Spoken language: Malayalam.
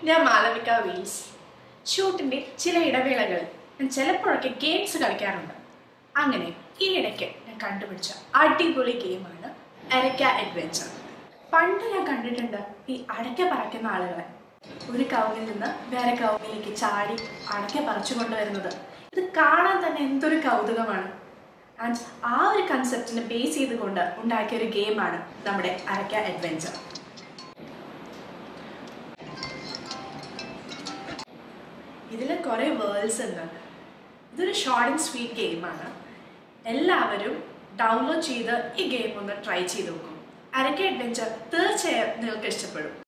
ഞാൻ മാളവിക വീൽസ് ഷൂട്ടിൻ്റെ ചില ഇടവേളകളിൽ ഞാൻ ചിലപ്പോഴൊക്കെ ഗെയിംസ് കളിക്കാറുണ്ട് അങ്ങനെ ഈ ഇടയ്ക്ക് ഞാൻ കണ്ടുപിടിച്ച അടിപൊളി ഗെയിമാണ് അരക്ക അഡ്വഞ്ചർ പണ്ട് ഞാൻ കണ്ടിട്ടുണ്ട് ഈ അടയ്ക്ക പറക്കുന്ന ആളുകളെ ഒരു കവുങ്ങിൽ നിന്ന് വേറെ കവുങ്ങിലേക്ക് ചാടി അടയ്ക്ക പറിച്ചു കൊണ്ടുവരുന്നത് ഇത് കാണാൻ തന്നെ എന്തൊരു കൗതുകമാണ് ആൻഡ് ആ ഒരു കൺസെപ്റ്റിനെ ബേസ് ചെയ്തുകൊണ്ട് ഉണ്ടാക്കിയ ഒരു ഗെയിമാണ് നമ്മുടെ അരക്ക അഡ്വഞ്ചർ ഇതിൽ കുറേ വേൾഡ്സ് ഉണ്ട് ഇതൊരു ഷോർട്ട് ആൻഡ് സ്വീറ്റ് ഗെയിമാണ് എല്ലാവരും ഡൗൺലോഡ് ചെയ്ത് ഈ ഗെയിം ഒന്ന് ട്രൈ ചെയ്ത് നോക്കും അരക്ക അഡ്വഞ്ചർ തീർച്ചയായും നിങ്ങൾക്ക് ഇഷ്ടപ്പെടും